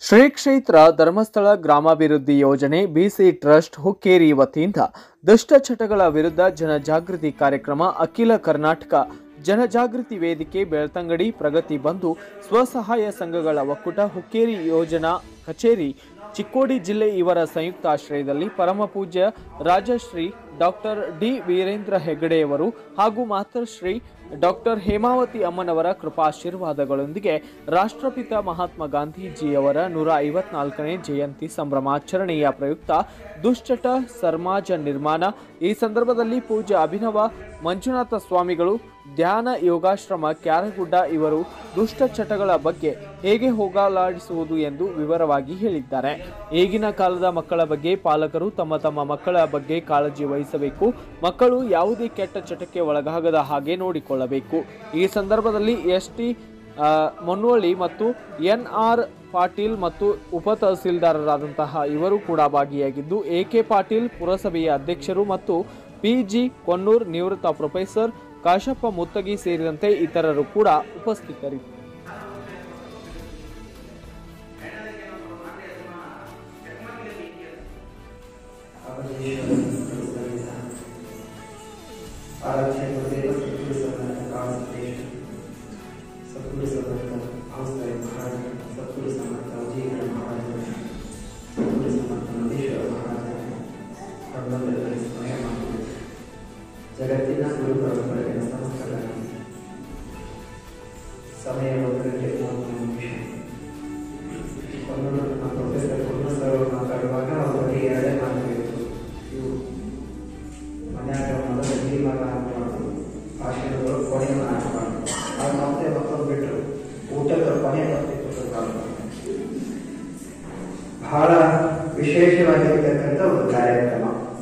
ಶ್ರೀ ಕ್ಷೇತ್ರ ಧರ್ಮಸ್ಥಳ ಗ್ರಾಮಾಭಿವೃದ್ಧಿ ಯೋಜನೆ ಬಿಸಿ ಟ್ರಸ್ಟ್ ಹುಕ್ಕೇರಿ ವತಿಯಿಂದ ದುಷ್ಟಚಟಗಳ ವಿರುದ್ಧ ಜನಜಾಗೃತಿ ಕಾರ್ಯಕ್ರಮ ಅಖಿಲ ಕರ್ನಾಟಕ ಜನಜಾಗೃತಿ ವೇದಿಕೆ ಬೆಳ್ತಂಗಡಿ ಪ್ರಗತಿ ಬಂಧು ಸ್ವಸಹಾಯ ಸಂಘಗಳ ಒಕ್ಕೂಟ ಹುಕ್ಕೇರಿ ಯೋಜನಾ ಕಚೇರಿ ಚಿಕ್ಕೋಡಿ ಜಿಲ್ಲೆ ಇವರ ಸಂಯುಕ್ತ ಆಶ್ರಯದಲ್ಲಿ ಪರಮ ಪೂಜ್ಯ ರಾಜಶ್ರೀ ಡಾಕ್ಟರ್ ಡಿ ವೀರೇಂದ್ರ ಹೆಗಡೆಯವರು ಹಾಗೂ ಮಾತೃಶ್ರೀ ಡಾಕ್ಟರ್ ಹೇಮಾವತಿ ಅಮ್ಮನವರ ಕೃಪಾಶೀರ್ವಾದಗಳೊಂದಿಗೆ ರಾಷ್ಟ್ರಪಿತ ಮಹಾತ್ಮ ಗಾಂಧೀಜಿಯವರ ನೂರ ಐವತ್ನಾಲ್ಕನೇ ಜಯಂತಿ ಸಂಭ್ರಮಾಚರಣೆಯ ಪ್ರಯುಕ್ತ ದುಶ್ಚಟ ಸಮಾಜ ನಿರ್ಮಾಣ ಈ ಸಂದರ್ಭದಲ್ಲಿ ಪೂಜ್ಯ ಅಭಿನವ ಮಂಜುನಾಥ ಸ್ವಾಮಿಗಳು ಧ್ಯಾನ ಯೋಗಾಶ್ರಮ ಕ್ಯಾರಗುಡ್ಡ ಇವರು ದುಷ್ಟ ಚಟಗಳ ಬಗ್ಗೆ ಹೇಗೆ ಹೋಗಲಾಡಿಸುವುದು ಎಂದು ವಿವರವಾಗಿ ಹೇಳಿದ್ದಾರೆ ಈಗಿನ ಕಾಲದ ಮಕ್ಕಳ ಬಗ್ಗೆ ಪಾಲಕರು ತಮ್ಮ ತಮ್ಮ ಮಕ್ಕಳ ಬಗ್ಗೆ ಕಾಳಜಿ ವಹಿಸಬೇಕು ಮಕ್ಕಳು ಯಾವುದೇ ಕೆಟ್ಟ ಚಟಕ್ಕೆ ಒಳಗಾಗದ ಹಾಗೆ ನೋಡಿಕೊಳ್ಳಬೇಕು ಈ ಸಂದರ್ಭದಲ್ಲಿ ಎಸ್ ಟಿ ಮೊನ್ನೋಳಿ ಮತ್ತು ಎನ್ ಆರ್ ಪಾಟೀಲ್ ಮತ್ತು ಉಪ ತಹಸೀಲ್ದಾರರಾದಂತಹ ಇವರು ಕೂಡ ಭಾಗಿಯಾಗಿದ್ದು ಎ ಕೆ ಪಾಟೀಲ್ ಪುರಸಭೆಯ ಅಧ್ಯಕ್ಷರು ಮತ್ತು ಪಿ ಜಿ ಕೊನ್ನೂರ್ ನಿವೃತ್ತ ಪ್ರೊಫೆಸರ್ ಕಾಶಪ್ಪ ಮುತ್ತಗಿ ಸೇರಿದಂತೆ ಇತರರು ಕೂಡ ಉಪಸ್ಥಿತರಿದ್ದರು ಆರಾಧ್ಯ ಗುರುದೇವ ಸದ್ಗುರು ಸಮರ್ಥ ಕಾನ್ಸಂಟ್ರೇಷನ್ ಸದ್ಗುರು ಸಮರ್ಥ ಆಸ್ತಾಯ ಮಹಾರಾಜ ಸದ್ಗುರು ಸಮರ್ಥ ವಿಜಯಗಢ ಮಹಾರಾಜ ಸದ್ಗುರು ಸಮರ್ಥ ನಂದೀಶ್ವರ ಮಹಾರಾಜ ಹನುಮಂತರಲ್ಲಿ ಸ್ಮರಣೆ ಮಾಡುವುದು ಜಗತ್ತಿನ ಗುರು ಪರಂಪರೆಯ ನಮಸ್ಕಾರಗಳನ್ನು ಸಮಯ ಒಂದು ಗಂಟೆ ಮೂವತ್ತು ನಿಮಿಷ ಕೊನ್ನೂರು ನಮ್ಮ ಪ್ರೊಫೆಸರ್ ಕೊನ್ನೂರು ಸರ್ ಅವರು ಮಾತಾಡುವಾಗ ಅವ್ರ ಬಗ್ಗೆ ಎರಡೇ ಮಾತಾಡಿದ್ರು ಇವು ಮನ್ಯಾಗ ಮೊದಲು ತೀರ್ಮಾನ ಹಾಕಬಾರ್ದು ಭಾಷಣಗಳು ಕೊನೆಯ ಹಾಕಬಾರ್ದು ಅದು ಮತ್ತೆ ಮತ್ತೊಂದು ಬಿಟ್ಟರು ಊಟದ ಕೊನೆ ಮತ್ತೆ ಕೊಟ್ಟಿರಬಾರ್ದು ಬಹಳ ವಿಶೇಷವಾಗಿರ್ತಕ್ಕಂಥ ಒಂದು ಕಾರ್ಯಕ್ರಮ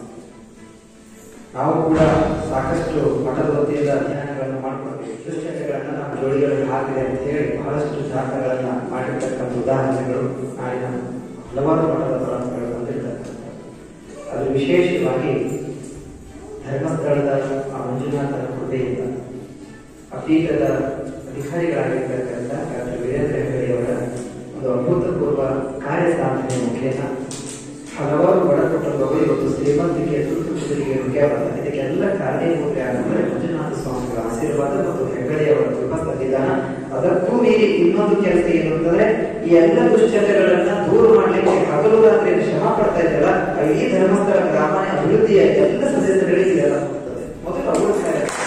ನಾವು ಕೂಡ ಸಾಕಷ್ಟು ಮಠದ ವತಿಯಿಂದ ಅಧ್ಯಯನಗಳನ್ನು ಮಾಡಿಕೊಡ್ತೀವಿ ದುಶ್ಚಟಗಳನ್ನು ನಾವು ಜೋಡಿಗಳಲ್ಲಿ ಹಾಕಿದೆ ಅಂತ ಹೇಳಿ ಬಹಳಷ್ಟು ಜಾತಗಳನ್ನು ಮಾಡಿರ್ತಕ್ಕಂಥ ಉದಾಹರಣೆಗಳು ನಾಡಿನ ಹಲವಾರು ಮಠದ ಪರಂಪರೆಗಳು ಬಂದಿರತಕ್ಕಂಥ ಅದು ವಿಶೇಷವಾಗಿ ಧರ್ಮಸ್ಥಳದ ಆ ಮಂಜುನಾಥನ ಕೃಪೆಯಿಂದ ಅಪೀಠದ ಅಧಿಕಾರಿಗಳಾಗಿರ್ತಕ್ಕಂಥ ಡಾಕ್ಟರ್ ವೀರೇಂದ್ರ ಹೆಗಡೆಯವರ ಒಂದು ಅಭೂತಪೂರ್ವ ಕಾರ್ಯಸಾಧನೆ ಮುಖೇನ ಹಲವಾರು ಬಡ ಕುಟುಂಬಗಳು ಇವತ್ತು ಶ್ರೀಮಂತಿಕೆ ತುರ್ತು ಕುದುರಿಗೆ ನುಗ್ಗ್ಯಾಬಲ್ಲ ಇದಕ್ಕೆಲ್ಲ ಕಾರಣೀಭೂತ ಯಾಕಂದ್ರೆ ಮಂಜುನಾಥ ಸ್ವಾಮಿಗಳ ಆಶೀರ್ವಾದ ಮತ್ತು ಹೆಗಡೆಯವರ ಕೃಪಾ ಸನ್ನಿಧಾನ ಅದಕ್ಕೂ ಮೀರಿ ಇನ್ನೊಂದು ಕೆಲಸ ಏನು ಅಂತಂದ್ರೆ ಈ ಎಲ್ಲ ದುಶ್ಚಟಗಳನ್ನ ದೂರ ಮಾಡ್ಲಿಕ್ಕೆ ಹಗಲು ರಾತ್ರಿ ಶ್ರಮ ಪಡ್ತಾ ಇದ್ದಲ್ಲ ಆ ಇಡೀ ಧರ್ಮಸ್ಥಳ ಗ್ರಾಮೀಣ ಅಭಿವೃದ್ಧಿಯ ಎಲ್ಲ ಸದಸ್ಯರುಗಳಿಗೆ ಇದೆಲ್ಲ ಹೋಗ್ತದೆ ಮೊದಲು ಅವರು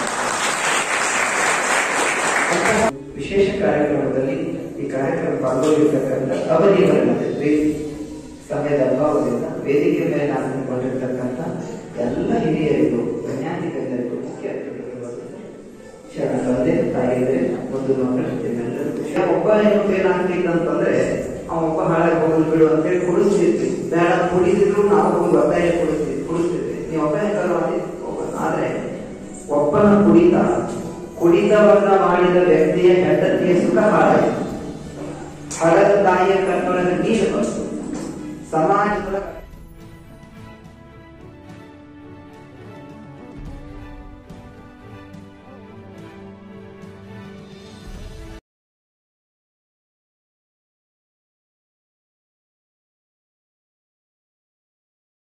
ಅಂತಹ ವಿಶೇಷ ಕಾರ್ಯಕ್ರಮದಲ್ಲಿ ಈ ಕಾರ್ಯಕ್ರಮ ಪಾಲ್ಗೊಂಡಿರ್ತಕ್ಕಂಥ ಅವಧಿಗಳನ್ನ ಸಮಯದ ಅಭಾವದಿಂದ ವೇದಿಕೆ ಮೇಲೆ ನಾನು ನಿಂತ್ಕೊಂಡಿರ್ತಕ್ಕಂಥ ಎಲ್ಲ ಹಿರಿಯರಿಗೂ ಜ್ಞಾನಿಗಣ್ಯರಿಗೂ ಮುಖ್ಯ ಅತಿಥಿಗಳು ಶರಣ ತಂದೆ ತಾಯಿಯರೇ ಒಂದು ಮಕ್ಕಳು ನಿಮ್ಮೆಲ್ಲರಿಗೂ ಒಬ್ಬ ಹೆಣ್ಣು ಏನಾಗ್ತಿತ್ತು ಅಂತಂದ್ರೆ ಅವ ಒಬ್ಬ ಹಾಳಾಗಿ ಹೋಗ್ಲಿ ಬಿಡು ಅಂತೇಳಿ ಕುಡಿಸ್ತಿದ್ವಿ ಬೇಡ ಕುಡಿದಿದ್ರು ನಾವು ಒಂದು ಒತ್ತಾಯ ಕುಡಿಸ್ತಿದ್ವಿ ಕುಡಿಸ್ತಿದ್ವಿ ನೀವು ಒತ್ತಾಯ ಮಾಡಿ ಹೋಗೋಣ ಆದ್ರೆ ಒಬ್ಬನ ಕುಡಿತ ಕುಡಿತವನ್ನ ಮಾಡಿದ ವ್ಯಕ್ತಿಯ ಹೆಂಡತಿಯ ಸುಖ ಹಾಳಾಯಿತು ಹಳದ ತಾಯಿಯ ಕಣ್ಣೊಳಗೆ ನೀರು ಬಂತು ಸಮಾಜದೊಳಗೆ